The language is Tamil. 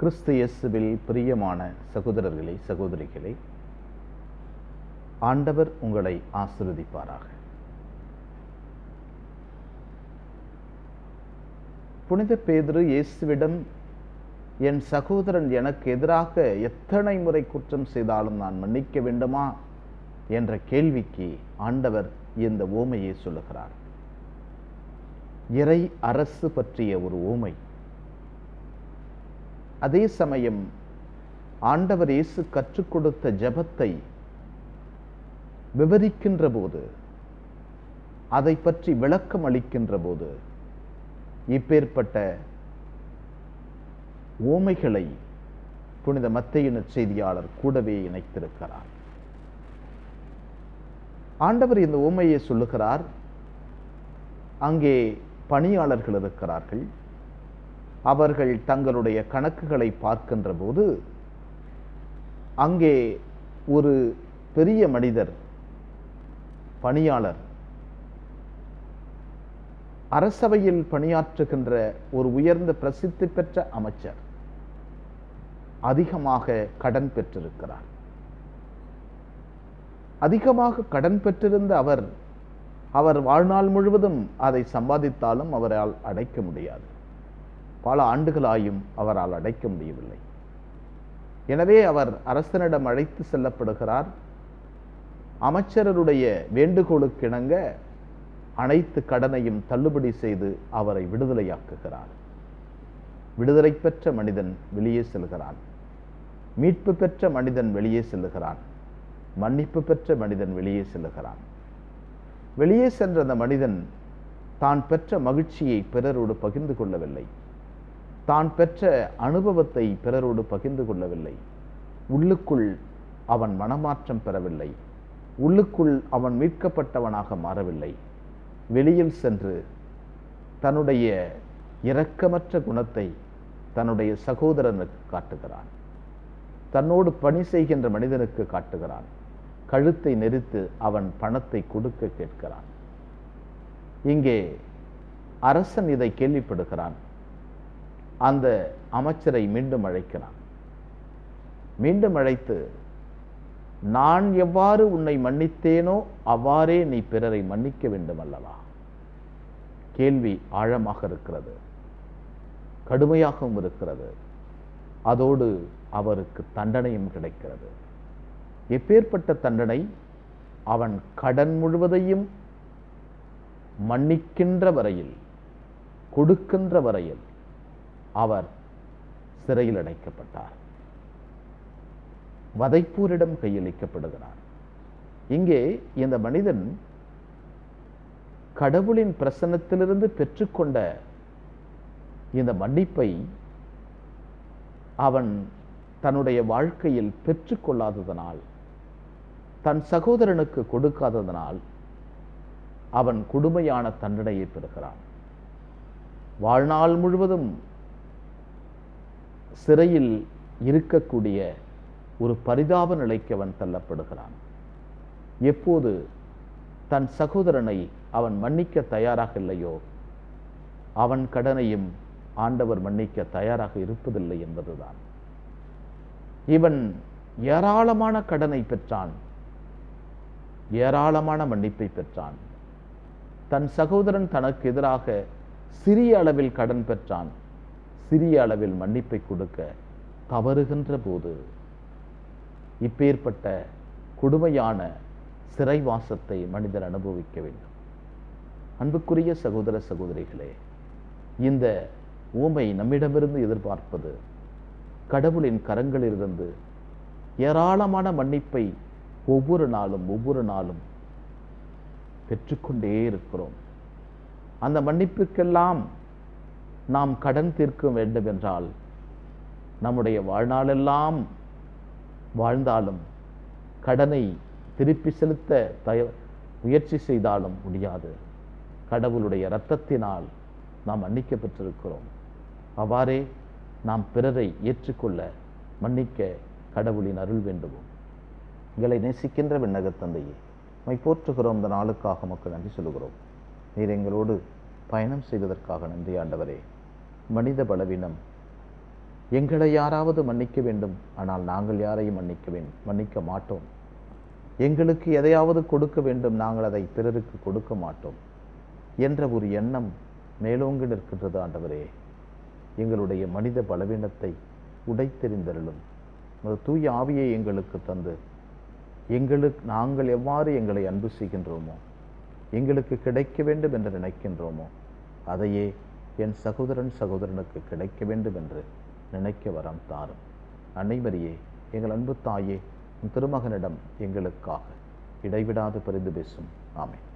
கிறிஸ்து இயேசுவில் பிரியமான சகோதரர்களே சகோதரிகளே ஆண்டவர் உங்களை ஆசிர்வதிப்பாராக புனித பேதுரு இயேசுவிடம் என் சகோதரன் எனக்கு எதிராக எத்தனை முறை குற்றம் செய்தாலும் நான் மன்னிக்க வேண்டுமா என்ற கேள்விக்கு ஆண்டவர் இந்த ஓமையை சொல்லுகிறார் இறை அரசு பற்றிய ஒரு ஓமை அதே சமயம் ஆண்டவர் இயேசு கற்றுக் கொடுத்த ஜெபத்தை விவரிக்கின்ற போது அதை பற்றி விளக்கம் அளிக்கின்ற போது இப்பேற்பட்ட ஓமைகளை புனித மத்தையின் செய்தியாளர் கூடவே இணைத்திருக்கிறார் ஆண்டவர் இந்த ஓமையை சொல்லுகிறார் அங்கே பணியாளர்கள் இருக்கிறார்கள் அவர்கள் தங்களுடைய கணக்குகளை பார்க்கின்ற போது அங்கே ஒரு பெரிய மனிதர் பணியாளர் அரசவையில் பணியாற்றுகின்ற ஒரு உயர்ந்த பிரசித்தி பெற்ற அமைச்சர் அதிகமாக கடன் பெற்றிருக்கிறார் அதிகமாக கடன் பெற்றிருந்த அவர் அவர் வாழ்நாள் முழுவதும் அதை சம்பாதித்தாலும் அவரால் அடைக்க முடியாது பல ஆண்டுகளாயும் அவரால் அடைக்க முடியவில்லை எனவே அவர் அரசனிடம் அழைத்து செல்லப்படுகிறார் அமைச்சரருடைய வேண்டுகோளுக்கிணங்க அனைத்து கடனையும் தள்ளுபடி செய்து அவரை விடுதலையாக்குகிறார் விடுதலை பெற்ற மனிதன் வெளியே செல்கிறான் மீட்பு பெற்ற மனிதன் வெளியே செல்லுகிறான் மன்னிப்பு பெற்ற மனிதன் வெளியே செல்லுகிறான் வெளியே சென்ற அந்த மனிதன் தான் பெற்ற மகிழ்ச்சியை பிறரோடு பகிர்ந்து கொள்ளவில்லை தான் பெற்ற அனுபவத்தை பிறரோடு பகிர்ந்து கொள்ளவில்லை உள்ளுக்குள் அவன் மனமாற்றம் பெறவில்லை உள்ளுக்குள் அவன் மீட்கப்பட்டவனாக மாறவில்லை வெளியில் சென்று தன்னுடைய இரக்கமற்ற குணத்தை தன்னுடைய சகோதரனுக்கு காட்டுகிறான் தன்னோடு பணி செய்கின்ற மனிதனுக்கு காட்டுகிறான் கழுத்தை நெரித்து அவன் பணத்தை கொடுக்க கேட்கிறான் இங்கே அரசன் இதை கேள்விப்படுகிறான் அந்த அமைச்சரை மீண்டும் அழைக்கிறான் மீண்டும் அழைத்து நான் எவ்வாறு உன்னை மன்னித்தேனோ அவ்வாறே நீ பிறரை மன்னிக்க வேண்டும் அல்லவா கேள்வி ஆழமாக இருக்கிறது கடுமையாகவும் இருக்கிறது அதோடு அவருக்கு தண்டனையும் கிடைக்கிறது எப்பேற்பட்ட தண்டனை அவன் கடன் முழுவதையும் மன்னிக்கின்ற வரையில் கொடுக்கின்ற வரையில் அவர் சிறையில் அடைக்கப்பட்டார் வதைப்பூரிடம் கையளிக்கப்படுகிறார் இங்கே இந்த மனிதன் கடவுளின் பிரசன்னத்திலிருந்து பெற்றுக்கொண்ட இந்த மன்னிப்பை அவன் தன்னுடைய வாழ்க்கையில் பெற்றுக்கொள்ளாததனால் தன் சகோதரனுக்கு கொடுக்காததனால் அவன் கொடுமையான தண்டனையை பெறுகிறான் வாழ்நாள் முழுவதும் சிறையில் இருக்கக்கூடிய ஒரு பரிதாப நிலைக்கு அவன் தள்ளப்படுகிறான் எப்போது தன் சகோதரனை அவன் மன்னிக்க தயாராக இல்லையோ அவன் கடனையும் ஆண்டவர் மன்னிக்க தயாராக இருப்பதில்லை என்பதுதான் இவன் ஏராளமான கடனை பெற்றான் ஏராளமான மன்னிப்பை பெற்றான் தன் சகோதரன் தனக்கு எதிராக சிறிய அளவில் கடன் பெற்றான் சிறிய அளவில் மன்னிப்பை கொடுக்க தவறுகின்ற போது இப்பேற்பட்ட கொடுமையான சிறைவாசத்தை மனிதன் அனுபவிக்க வேண்டும் அன்புக்குரிய சகோதர சகோதரிகளே இந்த ஊமை நம்மிடமிருந்து எதிர்பார்ப்பது கடவுளின் கரங்களிலிருந்து ஏராளமான மன்னிப்பை ஒவ்வொரு நாளும் ஒவ்வொரு நாளும் பெற்றுக்கொண்டே இருக்கிறோம் அந்த மன்னிப்புக்கெல்லாம் நாம் கடன் தீர்க்க வேண்டும் என்றால் நம்முடைய வாழ்நாளெல்லாம் வாழ்ந்தாலும் கடனை திருப்பி செலுத்த தய முயற்சி செய்தாலும் முடியாது கடவுளுடைய இரத்தத்தினால் நாம் மன்னிக்கப்பட்டிருக்கிறோம் அவ்வாறே நாம் பிறரை ஏற்றுக்கொள்ள மன்னிக்க கடவுளின் அருள் வேண்டுவோம் எங்களை நேசிக்கின்ற விண்ணகத் தந்தையே மை போற்றுகிறோம் இந்த நாளுக்காக மக்கள் நன்றி சொல்கிறோம் நீர் எங்களோடு பயணம் செய்வதற்காக நன்றி ஆண்டவரே மனித பலவீனம் எங்களை யாராவது மன்னிக்க வேண்டும் ஆனால் நாங்கள் யாரையும் மன்னிக்க வேண்டும் மன்னிக்க மாட்டோம் எங்களுக்கு எதையாவது கொடுக்க வேண்டும் நாங்கள் அதை பிறருக்கு கொடுக்க மாட்டோம் என்ற ஒரு எண்ணம் மேலோங்கி நிற்கின்றது ஆண்டவரே எங்களுடைய மனித பலவீனத்தை உடைத்தெறிந்தருளும் உமது தூய ஆவியை எங்களுக்கு தந்து எங்களுக்கு நாங்கள் எவ்வாறு எங்களை அன்பு செய்கின்றோமோ எங்களுக்கு கிடைக்க வேண்டும் என்று நினைக்கின்றோமோ அதையே என் சகோதரன் சகோதரனுக்கு கிடைக்க வேண்டும் என்று நினைக்க வரம் தாரும் அன்னைமரியே எங்கள் அன்பு தாயே உன் திருமகனிடம் எங்களுக்காக இடைவிடாது பரிந்து பேசும் ஆமென்